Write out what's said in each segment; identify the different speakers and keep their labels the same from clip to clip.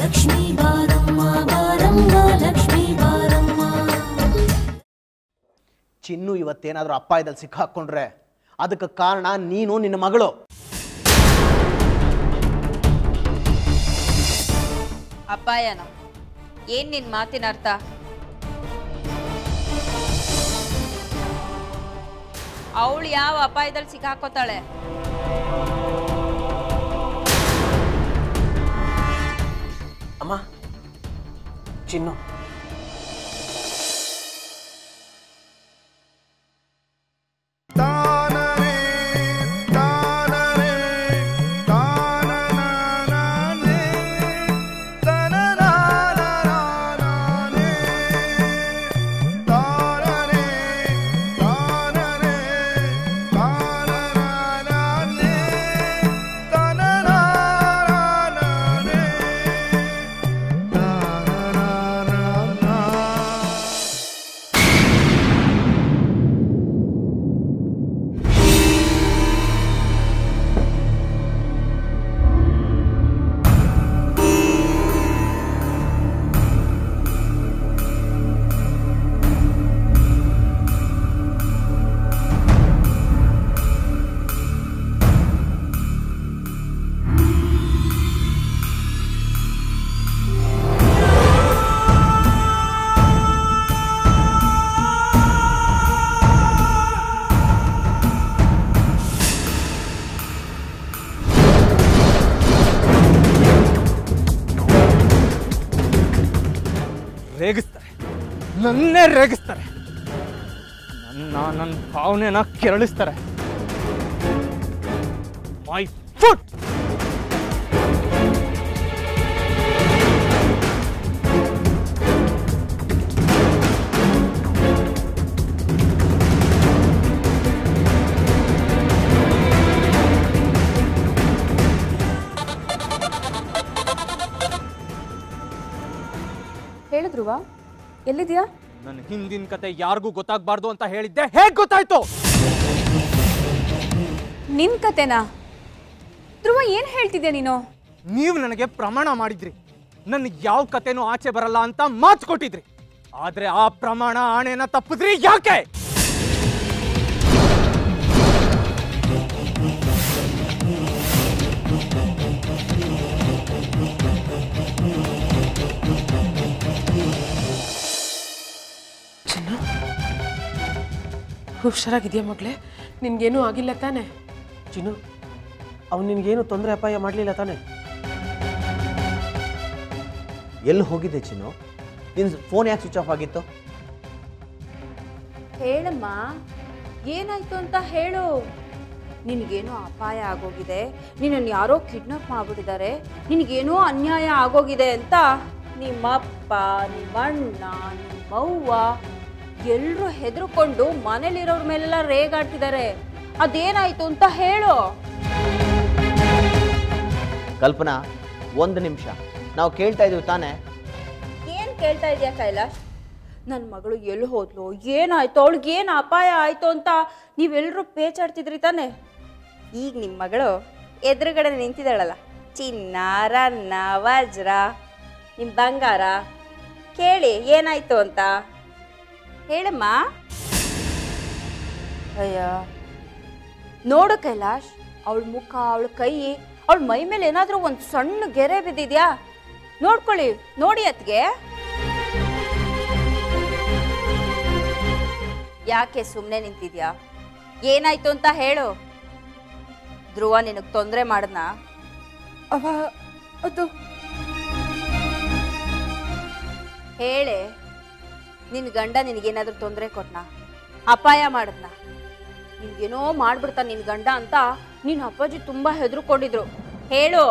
Speaker 1: ಲಕ್ಷ್ಮೀ ಬಾರಮ್ಮ ಬಾರಮ್ಮ ಲಕ್ಷ್ಮೀ ಬಾರಮ್ಮ
Speaker 2: ಚಿನ್ನು ಇವತ್ತೇನಾದರೂ ಅಪಾಯದಲ್ಲಿ ಸಿಕ್ಕಾಕೊಂಡ್ರೆ ಅದಕ್ಕೆ ಕಾರಣ ನೀನು ನಿನ್ನ ಮಗಳು
Speaker 3: ಅಪಾಯನ ಏನ್ ನಿನ್ ಮಾತಿನ ಅರ್ಥ ಅವಳು ಯಾವ ಅಪಾಯದಲ್ಲಿ ಸಿಕ್ಕಾಕೋತಾಳೆ
Speaker 2: ಅಮ್ಮ ಚಿನ್ನು
Speaker 4: ರೇಗಿಸ್ತಾರೆ ನನ್ನೇ ರೇಗಿಸ್ತಾರೆ ನನ್ನ ನನ್ನ ಭಾವನೆನ ಕೆರಳಿಸ್ತಾರೆ ಮೈ ಫುಟ್
Speaker 5: ಹೇಳಿದ್ರುವ ಎಲ್ಲಿದ್ಯಾ
Speaker 4: ನನ್ನ ಹಿಂದಿನ ಕತೆ ಯಾರಿಗೂ ಗೊತ್ತಾಗಬಾರ್ದು ಅಂತ ಹೇಳಿದ್ದೆ ಹೇಗೆ ಗೊತ್ತಾಯ್ತು
Speaker 5: ನಿನ್ ಕತೆನಾ ಧ್ರುವ ಏನ್ ಹೇಳ್ತಿದ್ಯಾ ನೀನು
Speaker 4: ನೀವು ನನಗೆ ಪ್ರಮಾಣ ಮಾಡಿದ್ರಿ ನನ್ನ ಯಾವ ಕತೆನೂ ಆಚೆ ಬರಲ್ಲ ಅಂತ ಮಾತು ಕೊಟ್ಟಿದ್ರಿ ಆದ್ರೆ ಆ ಪ್ರಮಾಣ ಆಣೆನ ತಪ್ಪಿದ್ರಿ ಯಾಕೆ
Speaker 6: ಹುಷಾರಾಗಿದೆಯಾ ಮಗಳೇ ನಿನ್ಗೇನೂ ಆಗಿಲ್ಲ ತಾನೆ
Speaker 7: ಚಿನ್ನು ಅವ್ನು ನಿನಗೇನು ತೊಂದರೆ ಅಪಾಯ ಮಾಡಲಿಲ್ಲ ತಾನೆ
Speaker 2: ಎಲ್ಲಿ ಹೋಗಿದ್ದೆ ಚಿನ್ನು ನಿನ್ನ ಫೋನ್ ಯಾಕೆ ಸ್ವಿಚ್ ಆಫ್ ಆಗಿತ್ತು
Speaker 3: ಹೇಳಮ್ಮ ಏನಾಯ್ತು ಅಂತ ಹೇಳು ನಿನಗೇನೋ ಅಪಾಯ ಆಗೋಗಿದೆ ನಿನ್ನನ್ನು ಯಾರೋ ಕಿಡ್ನಾಪ್ ಮಾಡ್ಬಿಟ್ಟಿದ್ದಾರೆ ನಿನಗೇನೋ ಅನ್ಯಾಯ ಆಗೋಗಿದೆ ಅಂತ ನಿಮ್ಮಪ್ಪ ನಿಮ್ಮಣ್ಣ ನಿಮ್ಮವ್ವ ಎಲ್ಲರೂ ಹೆದರ್ಕೊಂಡು ಮನೇಲಿರೋರ ಮೇಲೆಲ್ಲ ರೇಗಾಡ್ತಿದ್ದಾರೆ ಅದೇನಾಯ್ತು ಅಂತ ಹೇಳು
Speaker 2: ಕಲ್ಪನಾ ಒಂದು ನಿಮಿಷ ನಾವು ಕೇಳ್ತಾ ಇದೀವಿ ತಾನೇ
Speaker 3: ಏನು ಕೇಳ್ತಾ ಇದೆಯಾ ಕೈಲಾಶ್ ನನ್ನ ಮಗಳು ಎಲ್ಲಿ ಹೋದ್ಲು ಏನಾಯ್ತು ಅವಳಿಗೆ ಏನು ಅಪಾಯ ಆಯ್ತು ಅಂತ ನೀವೆಲ್ಲರೂ ಪೇಚಾಡ್ತಿದ್ರಿ ತಾನೆ ಈಗ ನಿಮ್ಮ ಮಗಳು ಎದುರುಗಡೆ ನಿಂತಿದ್ದಾಳಲ್ಲ ಚಿನ್ನ ರನ್ನ ವಜ್ರ ನಿಮ್ಮ ಬಂಗಾರ ಕೇಳಿ ಏನಾಯ್ತು ಅಂತ ಹೇಳಮ್ಮ ಅಯ್ಯ ನೋಡು ಕೈಲಾಶ್ ಅವಳ ಮುಖ ಅವಳ ಕೈ ಅವಳ ಮೈ ಮೇಲೆ ಏನಾದರೂ ಒಂದು ಸಣ್ಣ ಗೆರೆ ಬಿದ್ದಿದ್ಯಾ ನೋಡ್ಕೊಳ್ಳಿ ನೋಡಿ ಅತ್ಗೆ ಯಾಕೆ ಸುಮ್ಮನೆ ನಿಂತಿದ್ಯಾ ಏನಾಯ್ತು ಅಂತ ಹೇಳು ಧ್ರುವ ನಿನಗೆ ತೊಂದರೆ ಮಾಡದ್ನ
Speaker 6: ಅವ ಅದು
Speaker 3: ಹೇಳೆ ನಿನ್ನ ಗಂಡ ನಿನಗೇನಾದ್ರೂ ತೊಂದರೆ ಕೊಟ್ನಾ ಅಪಾಯ ಮಾಡದ್ನ ನಿನ್ಗೇನೋ ಮಾಡ್ಬಿಡ್ತಾ ನಿನ್ನ ಗಂಡ ಅಂತ ನಿನ್ನ ಅಪ್ಪಾಜಿ ತುಂಬಾ ಹೆದರ್ಕೊಂಡಿದ್ರು ಹೇಳು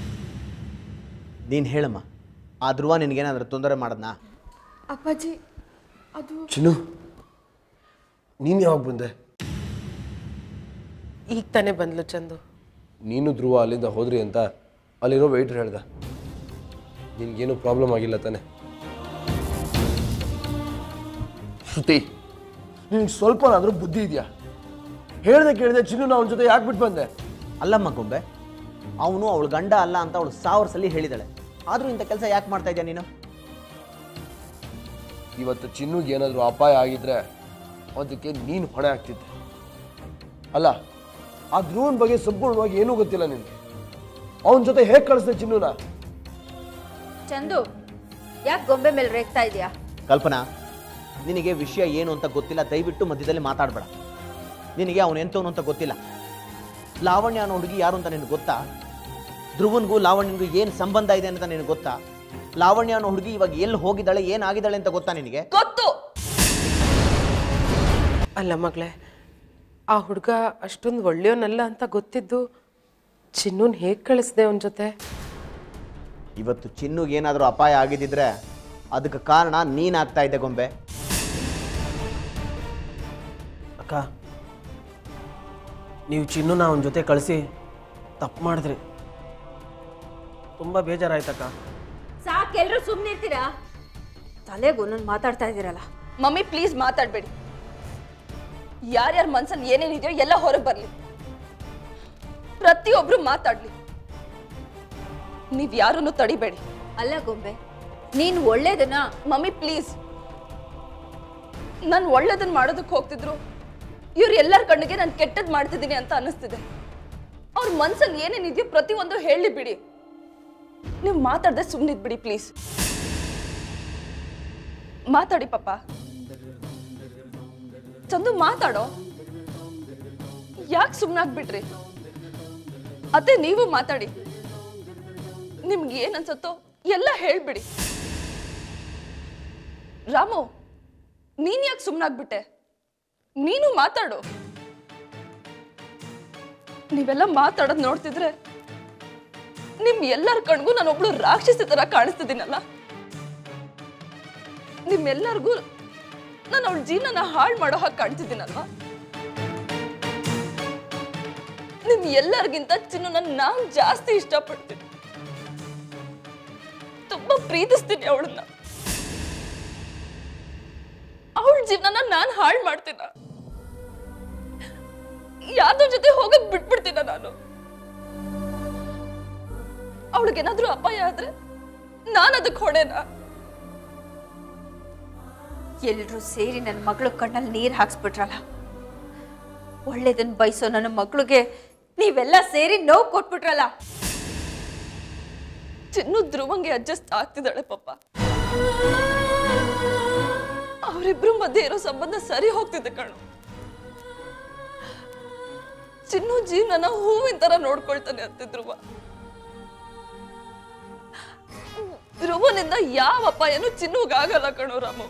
Speaker 2: ನೀನು ಹೇಳಮ್ಮ ಆ ಧ್ರುವ ನಿನಗೇನಾದ್ರೂ ತೊಂದರೆ ಮಾಡದ್ನಾ
Speaker 6: ಅಪ್ಪಾಜಿ ಅದು
Speaker 7: ಚಿನ್ನು ನೀನು ಯಾವಾಗ ಬಂದೆ
Speaker 6: ಈಗ ತಾನೇ ಬಂದ್ಲು ಚಂದು
Speaker 7: ನೀನು ಧ್ರುವ ಅಲ್ಲಿಂದ ಹೋದ್ರಿ ಅಂತ ಅಲ್ಲಿರೋ ವೆಯ್ಟರ್ ಹೇಳ್ದ ನಿನ್ಗೇನು ಪ್ರಾಬ್ಲಮ್ ಆಗಿಲ್ಲ ತಾನೆ ಶ್ರುತಿ ನಿನ್ಗೆ ಸ್ವಲ್ಪನಾದರೂ ಬುದ್ಧಿ ಇದೆಯಾ ಹೇಳ್ದೆ ಕೇಳಿದೆ ಚಿನ್ನು ಅವನ ಜೊತೆ ಯಾಕೆ ಬಿಟ್ಟು ಬಂದೆ
Speaker 2: ಅಲ್ಲಮ್ಮ ಗೊಂಬೆ ಅವನು ಅವಳ ಗಂಡ ಅಲ್ಲ ಅಂತ ಅವಳು ಸಾವಿರ ಸಲ ಹೇಳಿದಾಳೆ ಆದರೂ ಇಂಥ ಕೆಲಸ ಯಾಕೆ ಮಾಡ್ತಾ ಇದೆಯಾ ನೀನು
Speaker 7: ಇವತ್ತು ಚಿನ್ನುಗೆ ಏನಾದರೂ ಅಪಾಯ ಆಗಿದ್ರೆ ಅದಕ್ಕೆ ನೀನು ಹೊಣೆ ಆಗ್ತಿದ್ದೆ ಅಲ್ಲ ಆ ಧ್ರುವನ್ ಬಗ್ಗೆ ಸಂಪೂರ್ಣವಾಗಿ ಏನೂ ಗೊತ್ತಿಲ್ಲ ನಿನಗೆ ಅವನ ಜೊತೆ ಹೇಗೆ ಕಳಿಸ್ದೆ ಚಿನ್ನುನ
Speaker 3: ಚಂದು ಯಾಕೆ ಗೊಂಬೆ ಮೇಲೆ ರೇಗ್ತಾ ಇದೆಯಾ
Speaker 2: ಕಲ್ಪನಾ ನಿನಗೆ ವಿಷಯ ಏನು ಅಂತ ಗೊತ್ತಿಲ್ಲ ದಯವಿಟ್ಟು ಮಧ್ಯದಲ್ಲಿ ಮಾತಾಡಬೇಡ ನಿನಗೆ ಅವನು ಎಂಥವನು ಅಂತ ಗೊತ್ತಿಲ್ಲ ಲಾವಣ್ಯ ಅನ್ನೋ ಹುಡುಗಿ ಯಾರು ಅಂತ ನಿನಗೆ ಗೊತ್ತಾ ಧ್ರುವನ್ಗೂ ಲಾವಣ್ಯನಿಗೂ ಏನು ಸಂಬಂಧ ಇದೆ ಅಂತ ನಿನಗೆ ಗೊತ್ತಾ ಲಾವಣ್ಯ ಅನ್ನೋ ಹುಡುಗಿ ಇವಾಗ ಎಲ್ಲಿ ಹೋಗಿದ್ದಾಳೆ ಏನಾಗಿದ್ದಾಳೆ ಅಂತ ಗೊತ್ತಾ ನಿನಗೆ
Speaker 3: ಗೊತ್ತು
Speaker 6: ಅಲ್ಲ ಮಗಳೇ ಆ ಹುಡುಗ ಅಷ್ಟೊಂದು ಒಳ್ಳೆಯವನಲ್ಲ ಅಂತ ಗೊತ್ತಿದ್ದು ಚಿನ್ನೂನ್ ಹೇಗೆ ಕಳಿಸ್ದೆ ಅವನ ಜೊತೆ
Speaker 2: ಇವತ್ತು ಚಿನ್ನುಗೆ ಏನಾದರೂ ಅಪಾಯ ಆಗಿದ್ದಿದ್ರೆ ಅದಕ್ಕೆ ಕಾರಣ ನೀನಾಗ್ತಾ ಇದ್ದೆ ಗೊಂಬೆ
Speaker 8: ಅಕ್ಕ ನೀವು ಚಿನ್ನುನ ಅವನ ಜೊತೆ ಕಳಿಸಿ ತಪ್ಪು ಮಾಡಿದ್ರಿ ತುಂಬ ಬೇಜಾರಾಯ್ತಕ್ಕ
Speaker 3: ಸಾಕು ಎಲ್ಲರೂ ಸುಮ್ಮನೆ ಇರ್ತೀರಾ ತಲೆಗೆ ಒಂದೊಂದು ಮಾತಾಡ್ತಾ ಇದ್ದೀರಲ್ಲ
Speaker 9: ಮಮ್ಮಿ ಪ್ಲೀಸ್ ಮಾತಾಡಬೇಡಿ ಯಾರ್ಯಾರ ಮನ್ಸಲ್ಲಿ ಏನೇನಿದೆಯೋ ಎಲ್ಲ ಹೊರಗೆ ಬರಲಿ ಪ್ರತಿಯೊಬ್ರು ಮಾತಾಡ್ಲಿ ನೀವ್ ಯಾರನ್ನು ತಡಿಬೇಡಿ
Speaker 3: ಅಲ್ಲ ಗೊಂಬೆ ನೀನು ಒಳ್ಳೇದನ್ನ
Speaker 9: ಮಮ್ಮಿ ಪ್ಲೀಸ್ ನಾನು ಒಳ್ಳೇದನ್ನ ಮಾಡೋದಕ್ಕೆ ಹೋಗ್ತಿದ್ರು ಇವ್ರು ಎಲ್ಲರ ಕಣ್ಣಿಗೆ ನಾನು ಕೆಟ್ಟದ್ ಮಾಡ್ತಿದ್ದೀನಿ ಅಂತ ಅನಿಸ್ತಿದೆ ಅವ್ರ ಮನ್ಸಲ್ಲಿ ಏನೇನಿದೆಯೋ ಪ್ರತಿಯೊಂದು ಹೇಳಿ ಬಿಡಿ ನೀವು ಮಾತಾಡದೆ ಸುಮ್ಮನಿದ್ಬಿಡಿ ಪ್ಲೀಸ್ ಮಾತಾಡಿ ಪಾಪ ಚಂದು ಮಾತಾಡೋ ಯಾಕೆ ಸುಮ್ಮನಾಗ್ಬಿಟ್ರಿ ಅತ್ತೆ ನೀವು ಮಾತಾಡಿ ನಿಮ್ಗೆ ಏನ್ ಅನ್ಸತ್ತೋ ಎಲ್ಲ ಹೇಳ್ಬಿಡಿ ರಾಮು ನೀನ್ ಯಾಕೆ ಸುಮ್ಮನಾಗ್ಬಿಟ್ಟೆ ನೀನು ಮಾತಾಡು ನೀವೆಲ್ಲ ಮಾತಾಡೋದ್ ನೋಡ್ತಿದ್ರೆ ನಿಮ್ ಎಲ್ಲರ ಕಣ್ಗೂ ನಾನು ಒಬ್ಳು ರಾಕ್ಷಸಿ ತರ ಕಾಣಿಸ್ತಿದ್ದೀನಲ್ಲ ನಿಮ್ಮೆಲ್ಲರಿಗೂ ನಾನು ಅವಳ ಜೀವನನ ಹಾಳು ಮಾಡೋ ಹಾಗೆ ಕಾಣ್ತಿದ್ದೀನಲ್ವಾ ನಿಮ್ ಎಲ್ಲರಿಗಿಂತ ಚಿನ್ನ ನಾನ್ ಜಾಸ್ತಿ ಇಷ್ಟಪಡ್ತೀನಿ ತುಂಬಾ ಪ್ರೀತಿಸ್ತೀನಿ ಅವಳನ್ನ ಅವಳ ಜೀವನನ ನಾನ್ ಹಾಳು ಮಾಡ್ತೀನ ಯಾರ್ದೋ ಜೊತೆ ಹೋಗಕ್ ಬಿಟ್ಬಿಡ್ತೀನ ನಾನು ಅವಳಿಗೇನಾದ್ರೂ ಅಪಾಯ ಆದ್ರೆ ನಾನು ಅದಕ್ಕೆ ಹೊಡೆನಾ
Speaker 3: ಎಲ್ರೂ ಸೇರಿ ನನ್ನ ಮಗಳು ಕಣ್ಣಲ್ಲಿ ನೀರು ಹಾಕ್ಸ್ಬಿಟ್ರಲ್ಲ ಒಳ್ಳೇದನ್ನ ಬಯಸೋ ನನ್ನ ಮಗಳಿಗೆ ನೀವೆಲ್ಲ ಸೇರಿ ನೋವು ಕೊಟ್ಬಿಟ್ರಲ್ಲ
Speaker 9: ಚಿನ್ನು ಧ್ರುವಂಗೆ ಅಡ್ಜಸ್ಟ್ ಆಗ್ತಿದ್ದಾಳೆ ಪಾಪ ಅವರಿಬ್ರು ಮಧ್ಯೆ ಇರೋ ಸಂಬಂಧ ಸರಿ ಹೋಗ್ತಿದೆ ಕಣು ಚಿನ್ನು ಜೀವನನ ಹೂವಿನ ತರ ನೋಡ್ಕೊಳ್ತಾನೆ ಅಂತೆ ಧ್ರುವ ಧ್ರುವನಿಂದ ಯಾವ ಅಪಾಯನೂ ಚಿನ್ನುಗಾಗಲ್ಲ ಕಣು ರಾಮು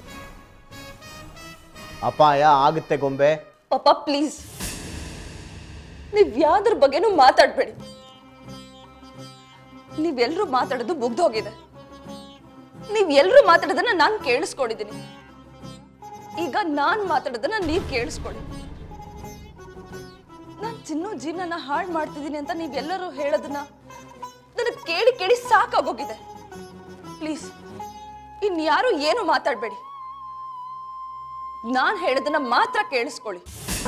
Speaker 2: ಅಪಾಯ ಆಗುತ್ತೆ ಗೊಂಬೆ
Speaker 9: ಪಾಪ ಪ್ಲೀಸ್ ನೀವ್ ಯಾವ್ದ್ರ ಬಗ್ಗೆನೂ ಮಾತಾಡ್ಬೇಡಿ ನೀವೆಲ್ರೂ ಮಾತಾಡೋದು ಮುಗ್ದೋಗಿದೆ ನೀವ್ ಎಲ್ರೂ ಮಾತಾಡೋದನ್ನ ನಾನ್ ಕೇಳಿಸ್ಕೊಂಡಿದ್ದೀನಿ ಈಗ ನಾನ್ ಮಾತಾಡೋದನ್ನ ನೀವ್ ಕೇಳಿಸ್ಕೊಡಿ ನಾನ್ ಚಿನ್ನು ಜೀವನನ ಹಾಳು ಮಾಡ್ತಿದ್ದೀನಿ ಅಂತ ನೀವೆಲ್ಲರೂ ಹೇಳೋದನ್ನ ನನಗೆ ಕೇಳಿ ಕೇಳಿ ಸಾಕಾಗೋಗಿದೆ ಪ್ಲೀಸ್ ಇನ್ಯಾರು ಏನು ಮಾತಾಡ್ಬೇಡಿ ನಾನ್ ಹೇಳೋದನ್ನ ಮಾತ್ರ ಕೇಳಿಸ್ಕೊಳ್ಳಿ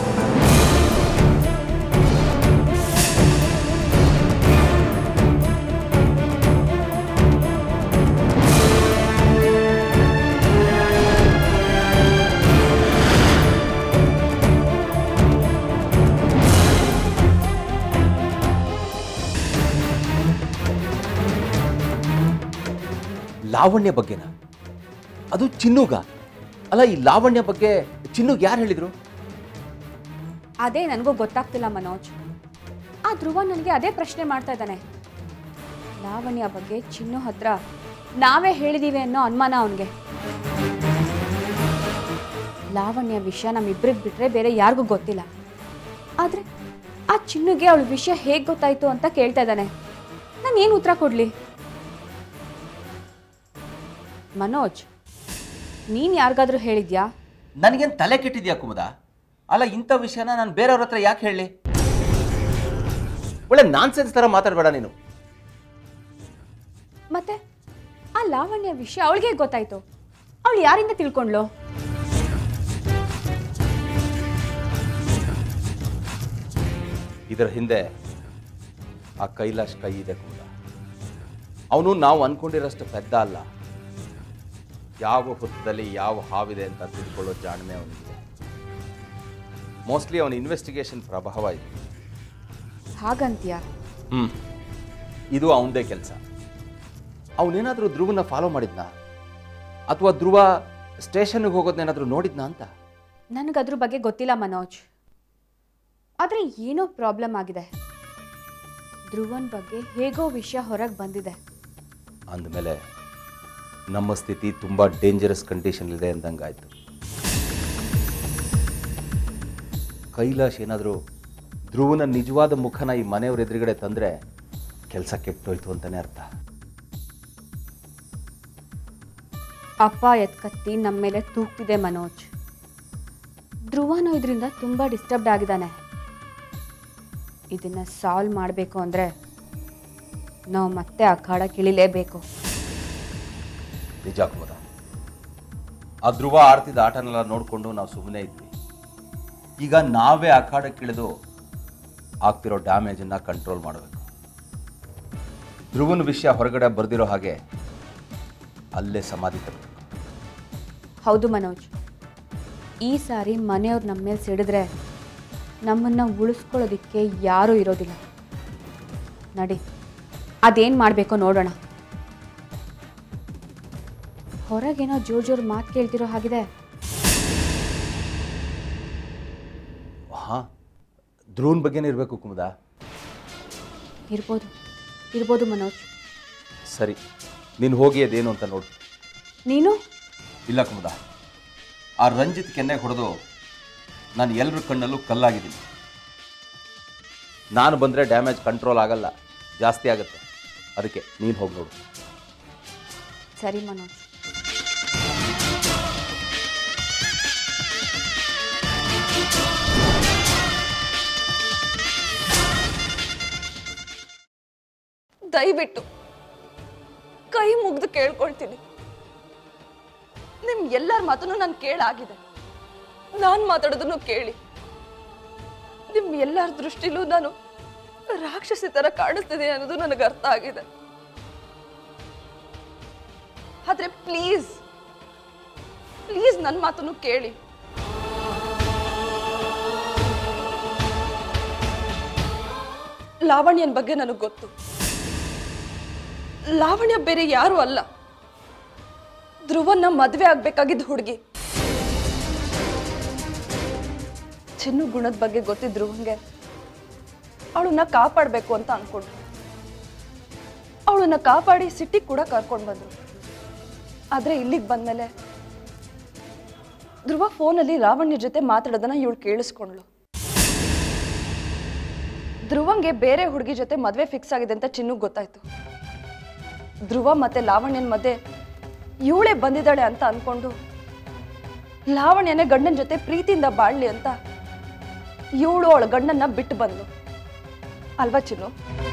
Speaker 10: ಲಾವಣ್ಯ ಬಗ್ಗೆನಾ ಅದು ಚಿನ್ನುಗ ಅಲ್ಲ ಈ ಲಾವಣ್ಯ ಬಗ್ಗೆ ಚಿನ್ನುಗ್ ಯಾರು ಹೇಳಿದ್ರು
Speaker 5: ಅದೇ ನನಗೂ ಗೊತ್ತಾಗ್ತಿಲ್ಲ ಮನೋಜ್ ಆ ಧ್ರುವ ನನಗೆ ಅದೇ ಪ್ರಶ್ನೆ ಮಾಡ್ತಾ ಇದ್ದಾನೆ ಲಾವಣ್ಯ ಬಗ್ಗೆ ಚಿನ್ನು ಹತ್ರ ನಾವೇ ಹೇಳಿದೀವಿ ಅನ್ನೋ ಅನುಮಾನ ಅವನಿಗೆ ಲಾವಣ್ಯ ವಿಷಯ ನಮ್ಮಿಬ್ರಿಗೆ ಬಿಟ್ರೆ ಬೇರೆ ಯಾರಿಗೂ ಗೊತ್ತಿಲ್ಲ ಆದರೆ ಆ ಚಿನ್ನುಗೆ ಅವಳ ವಿಷಯ ಹೇಗೆ ಗೊತ್ತಾಯ್ತು ಅಂತ ಕೇಳ್ತಾ ಇದ್ದಾನೆ ನಾನು ಏನು ಉತ್ತರ ಕೊಡಲಿ ಮನೋಜ್ ನೀನು ಯಾರಿಗಾದ್ರೂ ಹೇಳಿದ್ಯಾ
Speaker 10: ನನಗೇನು ತಲೆ ಕೆಟ್ಟಿದ್ಯಾ ಕುಮುದ ಅಲ್ಲ ಇಂಥ ವಿಷಯನ ನಾನು ಬೇರೆಯವ್ರ ಹತ್ರ ಯಾಕೆ ಹೇಳಿ ಒಳ್ಳೆ ನಾನ್ಸೆನ್ಸ್ ಥರ ಮಾತಾಡಬೇಡ ನೀನು
Speaker 5: ಮತ್ತೆ ಆ ಲಾವಣ್ಯ ವಿಷಯ ಅವಳಿಗೆ ಗೊತ್ತಾಯ್ತು ಅವಳು ಯಾರಿಂದ ತಿಳ್ಕೊಂಡ್ಲು
Speaker 10: ಇದರ ಹಿಂದೆ ಆ ಕೈಲಾಶ್ ಕೈ ಇದೆ ಕುಮುದ ಅವನು ನಾವು ಅನ್ಕೊಂಡಿರೋಷ್ಟು ಪೆದ್ದ ಅಲ್ಲ ಯಾವ ಹೊತ್ತದಲ್ಲಿ ಯಾವ ಹಾವಿದೆ ಅಂತ ತಿಳ್ಕೊಳ್ಳೋ ಜಾಣ್ಮೆ ಅವನಿಗೆ ಮೋಸ್ಟ್ಲಿ ಅವನ ಇನ್ವೆಸ್ಟಿಗೇಷನ್ ಪ್ರಭಾವ ಇದೆ
Speaker 5: ಹಾಗಂತ್ಯಾ
Speaker 10: ಹ್ಞೂ ಇದು ಅವನದೇ ಕೆಲಸ ಅವನೇನಾದರೂ ಧ್ರುವನ ಫಾಲೋ ಮಾಡಿದ್ನಾ ಅಥವಾ ಧ್ರುವ ಸ್ಟೇಷನ್ಗೆ ಹೋಗೋದನ್ನೇನಾದರೂ ನೋಡಿದ್ನಾ ಅಂತ
Speaker 5: ನನಗದ್ರ ಬಗ್ಗೆ ಗೊತ್ತಿಲ್ಲ ಮನೋಜ್ ಆದರೆ ಏನೋ ಪ್ರಾಬ್ಲಮ್ ಆಗಿದೆ ಧ್ರುವನ್ ಬಗ್ಗೆ ಹೇಗೋ ವಿಷಯ ಹೊರಗೆ ಬಂದಿದೆ
Speaker 10: ಅಂದಮೇಲೆ ನಮ್ಮ ಸ್ಥಿತಿ ತುಂಬ ಡೇಂಜರಸ್ ಕಂಡೀಷನ್ ಇದೆ ಅಂದಂಗಾಯ್ತು ಕೈಲಾಶ್ ಏನಾದರೂ ಧ್ರುವನ ನಿಜವಾದ ಮುಖನ ಈ ಮನೆಯವ್ರ ಎದುರುಗಡೆ ತಂದರೆ ಕೆಲಸ ಕೆಟ್ಟೋಯ್ತು ಅಂತಲೇ ಅರ್ಥ
Speaker 5: ಅಪ್ಪ ಎತ್ಕತ್ತಿ ನಮ್ಮ ಮೇಲೆ ತೂಗ್ತಿದೆ ಮನೋಜ್ ಧ್ರುವನು ಇದರಿಂದ ತುಂಬ ಡಿಸ್ಟರ್ಬ್ಡ್ ಆಗಿದ್ದಾನೆ ಇದನ್ನು ಸಾಲ್ವ್ ಮಾಡಬೇಕು ಅಂದರೆ ನಾವು ಮತ್ತೆ ಅಖಾಡಕ್ಕೆ ಇಳಿಲೇಬೇಕು
Speaker 10: ನಿಜ ಕುಮದ ಆ ಧ್ರುವ ಆಡ್ತಿದ್ದ ಆಟನೆಲ್ಲ ನೋಡಿಕೊಂಡು ನಾವು ಸುಮ್ಮನೆ ಇದ್ವಿ ಈಗ ನಾವೇ ಅಖಾಡಕ್ಕಿಳಿದು ಆಗ್ತಿರೋ ಡ್ಯಾಮೇಜನ್ನು ಕಂಟ್ರೋಲ್ ಮಾಡಬೇಕು ಧ್ರುವನ ವಿಷಯ ಹೊರಗಡೆ ಬರ್ದಿರೋ ಹಾಗೆ ಅಲ್ಲೇ ಸಮಾಧಿ ತರಬೇಕು
Speaker 5: ಹೌದು ಮನೋಜ್ ಈ ಸಾರಿ ಮನೆಯವ್ರು ನಮ್ಮ ಮೇಲೆ ಸಿಡಿದ್ರೆ ನಮ್ಮನ್ನು ಉಳಿಸ್ಕೊಳ್ಳೋದಕ್ಕೆ ಯಾರೂ ಇರೋದಿಲ್ಲ ನಡಿ ಅದೇನು ಮಾಡಬೇಕೋ ನೋಡೋಣ ಹೊರಗೇನೋ ಜೋರ್ ಜೋರ್ ಮಾತು ಕೇಳ್ತಿರೋ ಹಾಗಿದೆ
Speaker 10: ಹಾಂ ಧ್ರುವನ್ ಬಗ್ಗೆನೇ ಇರಬೇಕು ಕುಮುದ
Speaker 5: ಇರ್ಬೋದು ಇರ್ಬೋದು ಮನೋಜ್
Speaker 10: ಸರಿ ನೀನು ಹೋಗಿ ಅದೇನು ಅಂತ ನೋಡು
Speaker 5: ನೀನು
Speaker 10: ಇಲ್ಲ ಕುಮುದ ಆ ರಂಜಿತ್ ಕೆನ್ನೆ ಹೊಡೆದು ನಾನು ಎಲ್ಲರ ಕಣ್ಣಲ್ಲೂ ಕಲ್ಲಾಗಿದ್ದೀನಿ ನಾನು ಬಂದರೆ ಡ್ಯಾಮೇಜ್ ಕಂಟ್ರೋಲ್ ಆಗಲ್ಲ ಜಾಸ್ತಿ ಆಗುತ್ತೆ ಅದಕ್ಕೆ ನೀನು ಹೋಗಿ ನೋಡು
Speaker 5: ಸರಿ ಮನೋಜ್
Speaker 9: ದಯವಿಟ್ಟು ಕೈ ಮುಗ್ದು ಕೇಳ್ಕೊಳ್ತೀನಿ ನಿಮ್ ಎಲ್ಲರ ಮಾತನ್ನು ನಾನು ಕೇಳಾಗಿದೆ ನಾನು ಮಾತಾಡೋದನ್ನು ಕೇಳಿ ನಿಮ್ ಎಲ್ಲರ ದೃಷ್ಟಿಲೂ ನಾನು ರಾಕ್ಷಸಿ ತರ ಕಾಣಿಸ್ತಿದೆ ಅನ್ನೋದು ನನಗೆ ಅರ್ಥ ಆಗಿದೆ ಆದ್ರೆ ಪ್ಲೀಸ್ ಪ್ಲೀಸ್ ನನ್ನ ಮಾತನ್ನು ಕೇಳಿ ಲಾವಣ್ಯನ ಬಗ್ಗೆ ನನಗೆ ಗೊತ್ತು ಲಾವಣ್ಯ ಬೇರೆ ಯಾರು ಅಲ್ಲ ಧ್ರುವನ್ನ ಮದ್ವೆ ಆಗ್ಬೇಕಾಗಿದ್ದ ಹುಡುಗಿ ಚಿನ್ನು ಗುಣದ ಬಗ್ಗೆ ಗೊತ್ತಿದ್ ಧ್ರುವಂಗೆ ಅವಳನ್ನ ಕಾಪಾಡಬೇಕು ಅಂತ ಅನ್ಕೊಂಡ್ರು ಅವಳನ್ನ ಕಾಪಾಡಿ ಸಿಟಿಗೆ ಕೂಡ ಕರ್ಕೊಂಡು ಬಂದ್ರು ಆದ್ರೆ ಇಲ್ಲಿಗೆ ಬಂದ್ಮೇಲೆ ಧ್ರುವ ಫೋನಲ್ಲಿ ಲಾವಣ್ಯ ಜೊತೆ ಮಾತಾಡೋದನ್ನ ಇವಳು ಕೇಳಿಸ್ಕೊಂಡ್ಳು ಧ್ರುವಂಗೆ ಬೇರೆ ಹುಡುಗಿ ಜೊತೆ ಮದ್ವೆ ಫಿಕ್ಸ್ ಆಗಿದೆ ಅಂತ ಚಿನ್ನುಗ್ ಗೊತ್ತಾಯ್ತು ಧ್ರುವ ಮತ್ತೆ ಲಾವಣ್ಯನ ಮಧ್ಯೆ ಇವಳೇ ಬಂದಿದ್ದಾಳೆ ಅಂತ ಅನ್ಕೊಂಡು ಲಾವಣ್ಯನೇ ಗಂಡನ ಜೊತೆ ಪ್ರೀತಿಯಿಂದ ಬಾಳ್ಲಿ ಅಂತ ಇವಳು ಅವಳ ಗಂಡನ್ನ ಬಿಟ್ಟು ಬಂದು ಅಲ್ವಾ ಚಿನ್ನು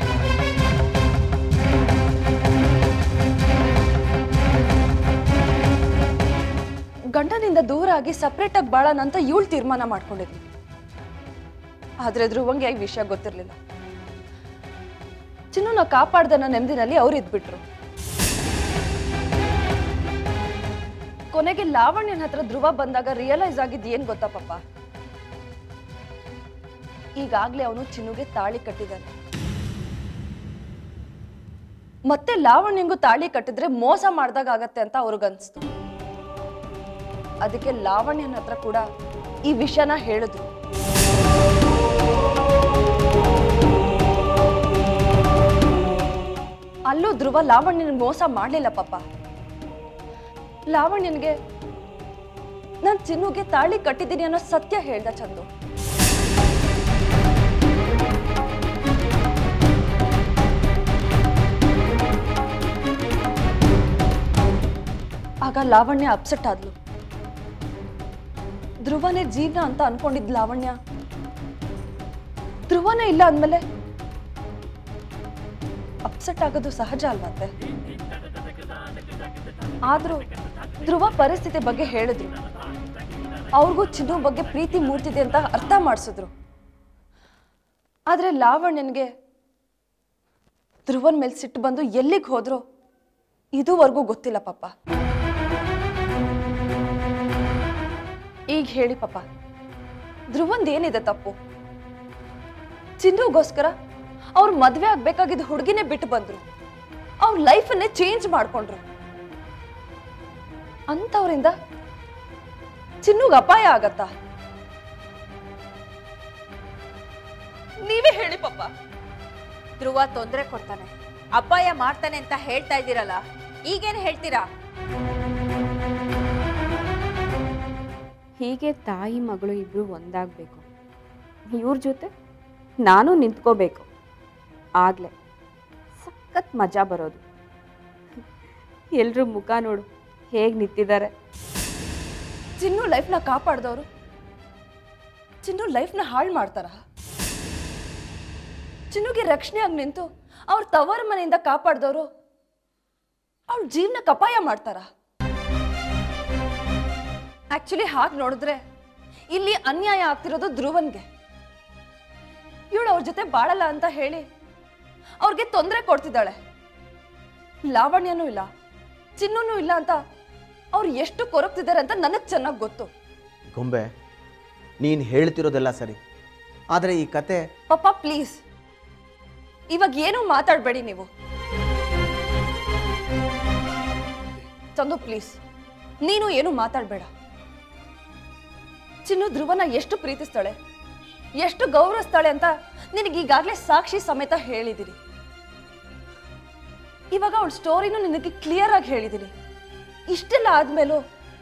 Speaker 9: ಗಂಡನಿಂದ ದೂರ ಆಗಿ ಸಪ್ರೇಟ್ ಆಗಿ ಬಾಳೋಣ ಅಂತ ಇವಳು ತೀರ್ಮಾನ ಮಾಡ್ಕೊಂಡಿದ್ಲು ಆದ್ರೆ ಧ್ರುವಂಗೆ ಈ ವಿಷಯ ಗೊತ್ತಿರ್ಲಿಲ್ಲ ಚಿನ್ನೂನ ಕಾಪಾಡ್ದನ್ನ ನೆಮ್ಮದಿನಲ್ಲಿ ಅವ್ರು ಇದ್ಬಿಟ್ರು ಕೊನೆಗೆ ಲಾವಣ್ಯನ ಹತ್ರ ಧ್ರುವ ಬಂದಾಗ ರಿಯಲೈಸ್ ಆಗಿದ್ ಏನ್ ಗೊತ್ತಾ ಪಾಪ ಈಗಾಗ್ಲೇ ಅವನು ಚಿನ್ನುಗೆ ತಾಳಿ ಕಟ್ಟಿದ್ದಾನೆ ಮತ್ತೆ ಲಾವಣ್ಯಂಗೂ ತಾಳಿ ಕಟ್ಟಿದ್ರೆ ಮೋಸ ಮಾಡ್ದಾಗ ಆಗತ್ತೆ ಅಂತ ಅವ್ರಿಗನ್ಸ್ತು ಅದಕ್ಕೆ ಲಾವಣ್ಯನ ಹತ್ರ ಕೂಡ ಈ ವಿಷಯನ ಹೇಳಿದ್ರು ಅಲ್ಲೂ ಧ್ರುವ ಲಾವಣ್ಯನ ಮೋಸ ಮಾಡ್ಲಿಲ್ಲ ಪಾಪ ಲಾವಣ್ಯನ್ಗೆ ನಾನ್ ಚಿನ್ನುಗೆ ತಾಳಿ ಕಟ್ಟಿದ್ದೀನಿ ಅನ್ನೋ ಸತ್ಯ ಹೇಳ್ದ ಚಂದು ಆಗ ಲಾವಣ್ಯ ಅಪ್ಸೆಟ್ ಆದ್ಲು ಧ್ರುವನೇ ಜೀವನ ಅಂತ ಅನ್ಕೊಂಡಿದ್ ಲಾವಣ್ಯ ಧ್ರುವನೇ ಇಲ್ಲ ಅಂದ್ಮೇಲೆ ಅಪ್ಸೆಟ್ ಆಗೋದು ಸಹಜ ಅಲ್ವತ್ತೆ ಆದ್ರೂ ಧ್ರುವ ಪರಿಸ್ಥಿತಿ ಬಗ್ಗೆ ಹೇಳಿದ್ರು ಅವ್ರಿಗೂ ಚಿನ್ನು ಬಗ್ಗೆ ಪ್ರೀತಿ ಮೂಡ್ತಿದೆ ಅಂತ ಅರ್ಥ ಮಾಡಿಸಿದ್ರು ಆದ್ರೆ ಲಾವಣ್ಯನ್ಗೆ ಧ್ರುವನ್ ಮೇಲೆ ಸಿಟ್ಟು ಬಂದು ಎಲ್ಲಿಗೆ ಹೋದ್ರು ಇದುವರೆಗೂ ಗೊತ್ತಿಲ್ಲ ಪಾಪ ಈಗ ಹೇಳಿ ಪಾಪ ಧ್ರುವಂದ್ ಏನಿದೆ ತಪ್ಪು ಚಿನ್ನುಗೋಸ್ಕರ ಅವ್ರು ಮದ್ವೆ ಆಗ್ಬೇಕಾಗಿದ್ದ ಹುಡುಗಿನೇ ಬಿಟ್ಟು ಬಂದ್ರು ಅವ್ರ ಲೈಫನ್ನೇ ಚೇಂಜ್ ಮಾಡ್ಕೊಂಡ್ರು ಅಂತವ್ರಿಂದ ಚಿನ್ನುಗ್ ಅಪಾಯ ಆಗತ್ತಾ ನೀವೇ ಹೇಳಿ ಪಾಪ
Speaker 3: ಧ್ರುವ ತೊಂದರೆ ಕೊಡ್ತಾನೆ ಅಪಾಯ ಮಾಡ್ತಾನೆ ಅಂತ ಹೇಳ್ತಾ ಇದ್ದೀರಲ್ಲ ಈಗೇನು ಹೇಳ್ತೀರಾ
Speaker 5: ಹೀಗೆ ತಾಯಿ ಮಗಳು ಇಬ್ಬರು ಒಂದಾಗಬೇಕು ಇವ್ರ ಜೊತೆ ನಾನು ನಿಂತ್ಕೋಬೇಕು ಆಗಲೇ ಸಖತ್ ಮಜಾ ಬರೋದು ಎಲ್ರೂ ಮುಖ ನೋಡು ಹೇಗೆ ನಿಂತಿದ್ದಾರೆ
Speaker 9: ಚಿನ್ನು ಲೈಫ್ನ ಕಾಪಾಡ್ದವ್ರು ಚಿನ್ನು ಲೈಫ್ನ ಹಾಳು ಮಾಡ್ತಾರ ಚಿನ್ನುಗೆ ರಕ್ಷಣೆಯಾಗಿ ನಿಂತು ಅವ್ರ ತವರ ಮನೆಯಿಂದ ಕಾಪಾಡ್ದವ್ರು ಅವ್ರ ಜೀವನಕ್ಕೆ ಅಪಾಯ ಮಾಡ್ತಾರ ಆಕ್ಚುಲಿ ಹಾಗೆ ನೋಡಿದ್ರೆ ಇಲ್ಲಿ ಅನ್ಯಾಯ ಆಗ್ತಿರೋದು ಧ್ರುವನ್ಗೆ ಇವಳು ಅವ್ರ ಜೊತೆ ಬಾಳಲ್ಲ ಅಂತ ಹೇಳಿ ಅವ್ರಿಗೆ ತೊಂದರೆ ಕೊಡ್ತಿದ್ದಾಳೆ ಲಾವಣ್ಯನೂ ಇಲ್ಲ ಚಿನ್ನೂ ಇಲ್ಲ ಅಂತ ಅವ್ರು ಎಷ್ಟು ಕೊರಗ್ತಿದ್ದಾರೆ ಅಂತ ನನಗೆ ಚೆನ್ನಾಗಿ ಗೊತ್ತು
Speaker 2: ಗೊಂಬೆ ನೀನು ಹೇಳ್ತಿರೋದೆಲ್ಲ ಸರಿ ಆದರೆ ಈ ಕತೆ
Speaker 9: ಪಪ್ಪ ಪ್ಲೀಸ್ ಇವಾಗ ಏನು ಮಾತಾಡಬೇಡಿ ನೀವು ಚಂದು ಪ್ಲೀಸ್ ನೀನು ಏನು ಮಾತಾಡಬೇಡ ಚಿನ್ನು ಧ್ರುವನ ಎಷ್ಟು ಪ್ರೀತಿಸ್ತಾಳೆ ಎಷ್ಟು ಗೌರವಿಸ್ತಾಳೆ ಅಂತ ನಿನಗೆ ಈಗಾಗಲೇ ಸಾಕ್ಷಿ ಸಮೇತ ಹೇಳಿದಿರಿ ಇವಾಗ ಅವಳ ಸ್ಟೋರಿನೂ ನಿನಗೆ ಕ್ಲಿಯರ್ ಆಗಿ ಹೇಳಿದ್ದೀನಿ ಇಷ್ಟೆಲ್ಲ ಆದ್ಮೇಲೂ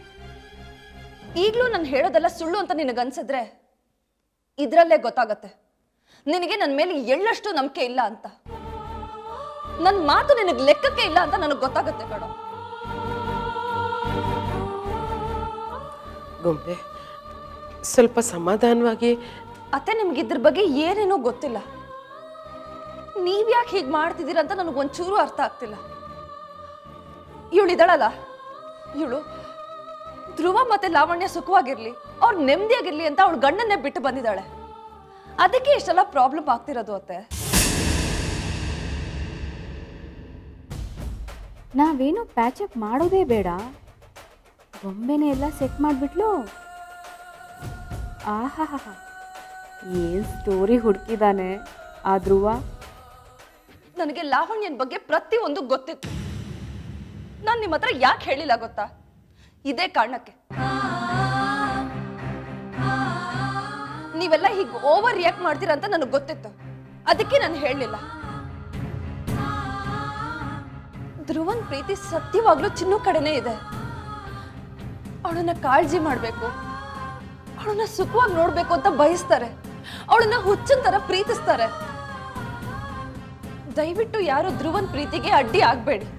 Speaker 9: ಈಗಲೂ ನಾನು ಹೇಳೋದೆಲ್ಲ ಸುಳ್ಳು ಅಂತ ನಿನಗನ್ಸಿದ್ರೆ ಇದ್ರಲ್ಲೇ ಗೊತ್ತಾಗತ್ತೆ ನಿನಗೆ ನನ್ನ ಮೇಲೆ ಎಳ್ಳಷ್ಟು ನಂಬಿಕೆ ಇಲ್ಲ ಅಂತ ನನ್ನ ಮಾತು ನಿನಗೆ ಲೆಕ್ಕಕ್ಕೆ ಇಲ್ಲ ಅಂತ ನನಗೆ ಗೊತ್ತಾಗತ್ತೆ ಕಣ
Speaker 6: ಗೊಂಬೆ ಸ್ವಲ್ಪ ಸಮಾಧಾನವಾಗಿ
Speaker 9: ಅತ್ತೆ ನಿಮ್ಗೆ ಇದ್ರ ಬಗ್ಗೆ ಏನೇನೋ ಗೊತ್ತಿಲ್ಲ ನೀವ್ ಯಾಕೆ ಹೀಗೆ ಮಾಡ್ತಿದ್ದೀರ ಅಂತ ನನಗೆ ಒಂಚೂರು ಅರ್ಥ ಆಗ್ತಿಲ್ಲ ಇವಳಿದಾಳಲ್ಲ ಇವಳು ಧ್ರುವ ಮತ್ತೆ ಲಾವಣ್ಯ ಸುಖವಾಗಿರ್ಲಿ ಅವ್ರು ನೆಮ್ಮದಿಯಾಗಿರ್ಲಿ ಅಂತ ಅವಳು ಗಂಡನ್ನೇ ಬಿಟ್ಟು ಬಂದಿದ್ದಾಳೆ ಅದಕ್ಕೆ ಇಷ್ಟೆಲ್ಲ ಪ್ರಾಬ್ಲಮ್ ಆಗ್ತಿರೋದು ಅತ್ತೆ
Speaker 5: ನಾವೇನು ಪ್ಯಾಚಪ್ ಮಾಡೋದೇ ಬೇಡ ಬೊಂಬೆನೇ ಎಲ್ಲ ಸೆಟ್ ಮಾಡಿಬಿಟ್ಲು ಆಹಾ ಏನು ಸ್ಟೋರಿ ಹುಡುಕಿದಾನೆ ಆ ಧ್ರುವ
Speaker 9: ನನಗೆ ಲಾವಣ್ಯನ ಬಗ್ಗೆ ಪ್ರತಿಯೊಂದು ಗೊತ್ತಿತ್ತು ನಾನು ನಿಮ್ಮ ಹತ್ರ ಯಾಕೆ ಹೇಳಿಲ್ಲ ಗೊತ್ತಾ ಇದೇ ಕಾರಣಕ್ಕೆ ನೀವೆಲ್ಲ ಹೀಗೆ ಓವರ್ ರಿಯಾಕ್ಟ್ ಮಾಡ್ತೀರಾ ಅಂತ ನನಗೆ ಗೊತ್ತಿತ್ತು ಅದಕ್ಕೆ ನಾನು ಹೇಳಲಿಲ್ಲ ಧ್ರುವನ್ ಪ್ರೀತಿ ಸತ್ಯವಾಗ್ಲೂ ಚಿನ್ನು ಕಡೆನೇ ಇದೆ ಅವಳನ್ನ ಕಾಳಜಿ ಮಾಡಬೇಕು ಅವಳನ್ನ ಸುಖವಾಗಿ ನೋಡ್ಬೇಕು ಅಂತ ಬಯಸ್ತಾರೆ ಅವಳನ್ನ ಹುಚ್ಚನ್ ತರ ಪ್ರೀತಿಸ್ತಾರೆ ದಯವಿಟ್ಟು ಯಾರು ಧ್ರುವನ್ ಪ್ರೀತಿಗೆ ಅಡ್ಡಿ ಆಗ್ಬೇಡಿ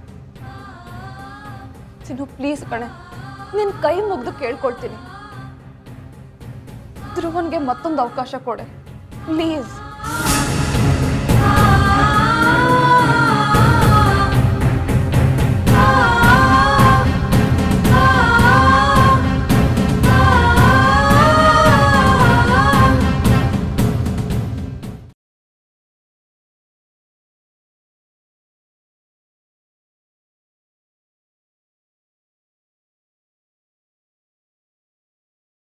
Speaker 9: ಚಿನ್ನು ಪ್ಲೀಸ್ ಕಣೆ ನಿನ್ ಕೈ ಮುಗ್ದು ಕೇಳ್ಕೊಳ್ತೀನಿ ಧ್ರುವನ್ಗೆ ಮತ್ತೊಂದು ಅವಕಾಶ ಕೊಡೆ ಪ್ಲೀಸ್